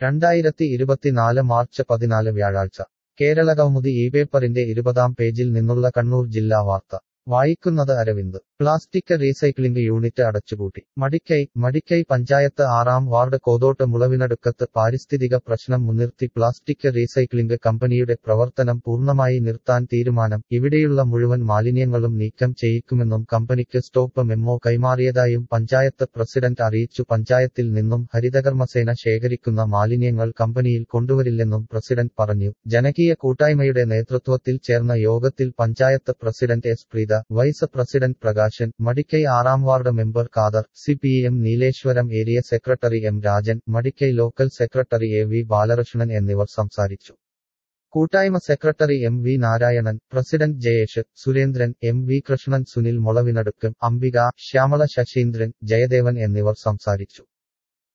രണ്ടായിരത്തി ഇരുപത്തിനാല് മാർച്ച് പതിനാല് വ്യാഴാഴ്ച കേരളകൗമുദി ഈ പേപ്പറിന്റെ ഇരുപതാം പേജിൽ നിന്നുള്ള കണ്ണൂർ ജില്ലാ വാർത്ത വായിക്കുന്നത് അരവിന്ദ് പ്ലാസ്റ്റിക് റീസൈക്ലിംഗ് യൂണിറ്റ് അടച്ചുപൂട്ടി മടിക്കൈ മടിക്കൈ പഞ്ചായത്ത് ആറാം വാർഡ് കോതോട്ട് മുളവിനടുക്കത്ത് പാരിസ്ഥിതിക പ്രശ്നം മുൻനിർത്തി പ്ലാസ്റ്റിക് റീസൈക്ലിംഗ് കമ്പനിയുടെ പ്രവർത്തനം പൂർണ്ണമായി നിർത്താൻ തീരുമാനം ഇവിടെയുള്ള മുഴുവൻ മാലിന്യങ്ങളും നീക്കം ചെയ്യിക്കുമെന്നും കമ്പനിക്ക് സ്റ്റോപ്പ് മെമ്മോ കൈമാറിയതായും പഞ്ചായത്ത് പ്രസിഡന്റ് അറിയിച്ചു പഞ്ചായത്തിൽ നിന്നും ഹരിതകർമ്മസേന ശേഖരിക്കുന്ന മാലിന്യങ്ങൾ കമ്പനിയിൽ കൊണ്ടുവരില്ലെന്നും പ്രസിഡന്റ് പറഞ്ഞു ജനകീയ കൂട്ടായ്മയുടെ നേതൃത്വത്തിൽ ചേർന്ന യോഗത്തിൽ panchayat president S Preetha vice president Prakashan Madikkai ആറാം ward member Khader C P M Nileshwaram area secretary M Rajan Madikkai local secretary A V Balakrishnan എന്നിവർ സംസാരിച്ചു കൂട്ടായ്മ secretary M V Narayanan president Jayesh Surendran M V Krishnan Sunil Mulavinadukk Ambika Shyamala Sasindran Jayadevan എന്നിവർ സംസാരിച്ചു